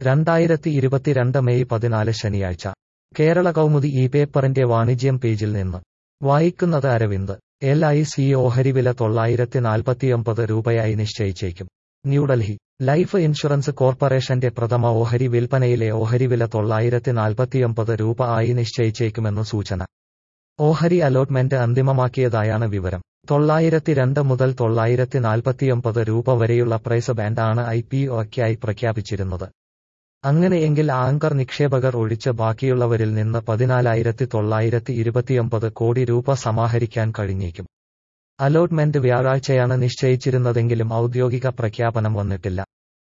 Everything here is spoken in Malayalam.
രണ്ടായിരത്തി ഇരുപത്തിരണ്ട് മെയ് പതിനാല് ശനിയാഴ്ച കേരള കൗമുദി ഈ പേപ്പറിന്റെ വാണിജ്യം പേജിൽ നിന്ന് വായിക്കുന്നത് അരവിന്ദ് എൽ ഐ സി ഓഹരി വില തൊള്ളായിരത്തി നാൽപ്പത്തിയൊമ്പത് രൂപയായി നിശ്ചയിച്ചേക്കും ന്യൂഡൽഹി ലൈഫ് ഇൻഷുറൻസ് കോർപ്പറേഷന്റെ പ്രഥമ ഓഹരി വിൽപ്പനയിലെ ഓഹരി വില തൊള്ളായിരത്തി നാൽപ്പത്തിയൊമ്പത് രൂപ ആയി നിശ്ചയിച്ചേക്കുമെന്ന് സൂചന ഓഹരി അലോട്ട്മെന്റ് അന്തിമമാക്കിയതായാണ് വിവരം തൊള്ളായിരത്തി രണ്ട് മുതൽ തൊള്ളായിരത്തി നാൽപ്പത്തിയൊമ്പത് രൂപ വരെയുള്ള പ്രൈസ് ബാൻഡ് ആണ് ഐ പി ഒക്കായി പ്രഖ്യാപിച്ചിരുന്നത് അങ്ങനെയെങ്കിൽ ആങ്കർ നിക്ഷേപകർ ഒഴിച്ച് ബാക്കിയുള്ളവരിൽ നിന്ന് പതിനാലായിരത്തി തൊള്ളായിരത്തി ഇരുപത്തിയൊമ്പത് കോടി രൂപ സമാഹരിക്കാൻ കഴിഞ്ഞേക്കും അലോട്ട്മെന്റ് വ്യാഴാഴ്ചയാണ് നിശ്ചയിച്ചിരുന്നതെങ്കിലും ഔദ്യോഗിക പ്രഖ്യാപനം വന്നിട്ടില്ല